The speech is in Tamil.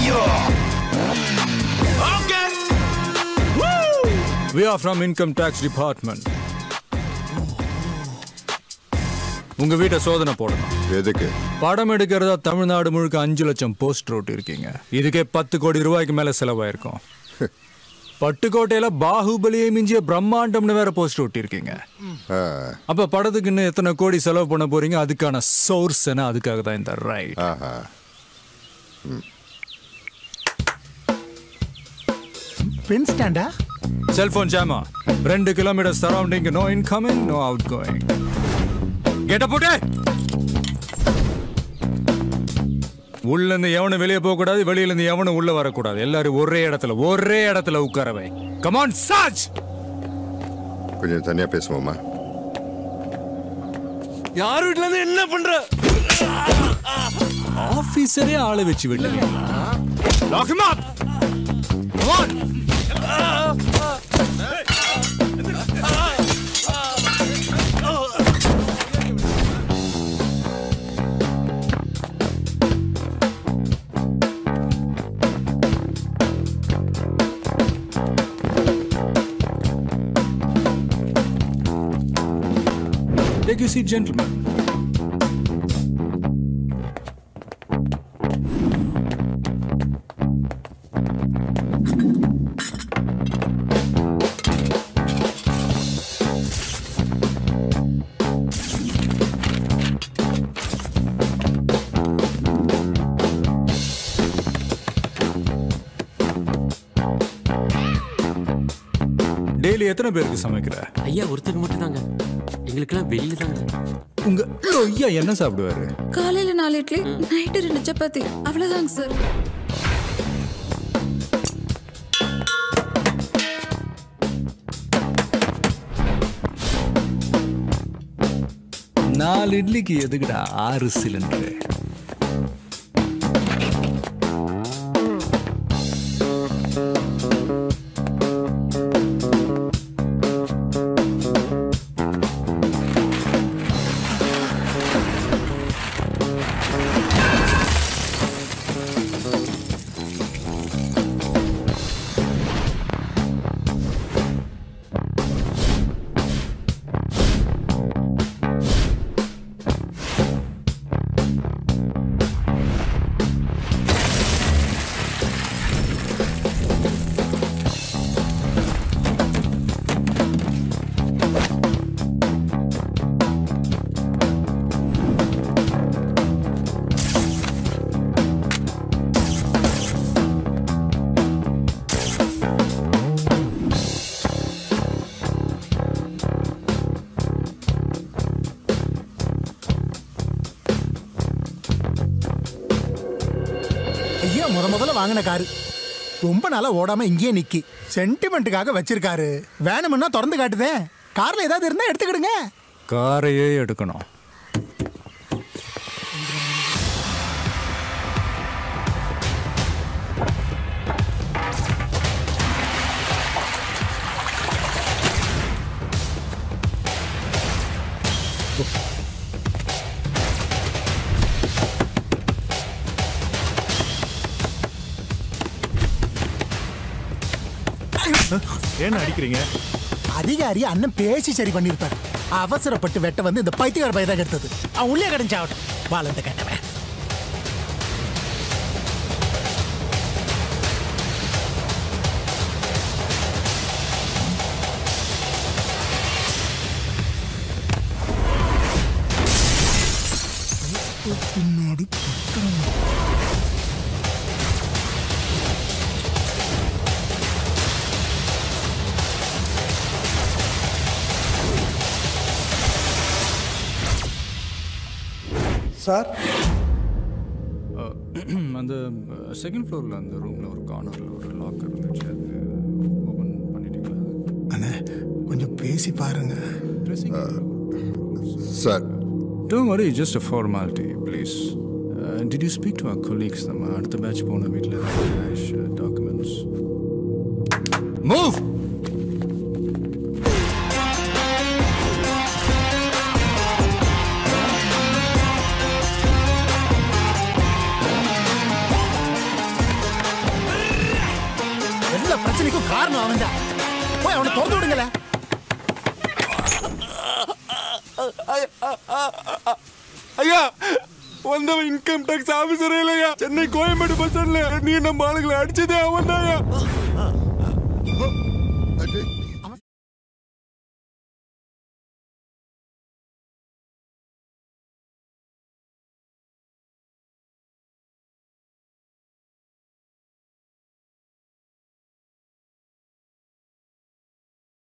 Okay. We are from Income Tax Department. உங்க வீட்டை சோதனை போடணும் எதுக்கு படம் எடுக்கிறதா தமிழ்நாடு முழுக்க அஞ்சு லட்சம் போஸ்டர் ஓட்டி இருக்கீங்க இதுக்கே பத்து கோடி ரூபாய்க்கு மேல செலவாயிருக்கும் பட்டுக்கோட்டையில பாகுபலியை மிஞ்சிய பிரம்மாண்டம்னு வேற போஸ்டர் ஒட்டி இருக்கீங்க ஆ, அப்ப படத்துக்கு இன்னும் எத்தனை கோடி செலவு பண்ண போறீங்க அதுக்கான சோர்ஸ் என்ன அதுக்காக தான் இந்த ரைட் ஆஹா பென் ஸ்டாண்டா செல்போன் ஜாமா ரெண்டு kilometre surrounding no incoming no outgoing கேட்ட போட்டு உள்ள இருந்து எவனும் வெளியே போக கூடாது வெளியில இருந்து எவனும் உள்ள வரக்கூடாது எல்லாரும் ஒரே இடத்துல ஒரே இடத்துல உட்காரவை கமான் சார்ஜ் கொஞ்சம் தனியா பேசுவோமா யார் வீட்ல இருந்து என்ன பண்ற ஆபீசரே ஆளை வச்சு விட்டு lock him up come on Take your seat, gentlemen. Daily எத்தனை பேருக்கு சமைக்கிற ஐயா ஒருத்தருக்கு மட்டும் தாங்க எங்களுக்கெல்லாம் வெளியில தாங்க உங்க ஐயா என்ன சாப்பிடுவாரு காலையில நாலு இட்லி நைட்டு ரெண்டு சப்பாத்தி அவ்வளவுதாங்க சார் நாலு இட்லிக்கு எதுக்குடா ஆறு சிலிண்டரு ஐயா முத முதல்ல வாங்கின காரு ரொம்ப நாளா ஓடாம இங்கேயே நிக்கி சென்டிமெண்ட்டுக்காக வச்சிருக்காரு வேணும்னா திறந்து காட்டுதேன் கார்ல ஏதாவது இருந்தா எடுத்துக்கிடுங்க காரையே எடுக்கணும் ஏன் அடிக்கிறீங்க அதிகாரி அண்ணன் பேசி சரி பண்ணிருப்பாரு அவசரப்பட்டு வெட்ட வந்து இந்த பைத்தியக்கார பையன் தான் எடுத்தது அவன் உள்ளே கிடைச்சாவட்டும் பாலந்த கட்டவன் பின்னாடி பத்திரம் சார் அந்த செகண்ட் ஃப்ளோரில் அந்த ரூமில் ஒரு கார்னரில் ஒரு லாக்கர் இருந்துச்சு அது ஓப்பன் பண்ணிட்டீங்களா அண்ணே கொஞ்சம் பேசி பாருங்க dressing sir don't worry just a formality please did you speak to our colleagues நம்ம அடுத்த பேட்ச் போன வீட்டில் கேஷ் டாக்குமெண்ட்ஸ் மூவ் அவன் தான் போய் அவனை திறந்து விடுங்களேன் ஐயா வந்தவன் இன்கம் டாக்ஸ் ஆபீசரே இல்லையா சென்னை கோயம்பேடு பஸ் ஸ்டாண்ட்ல நீ நம்ம ஆளுங்களை அடிச்சதே அவன்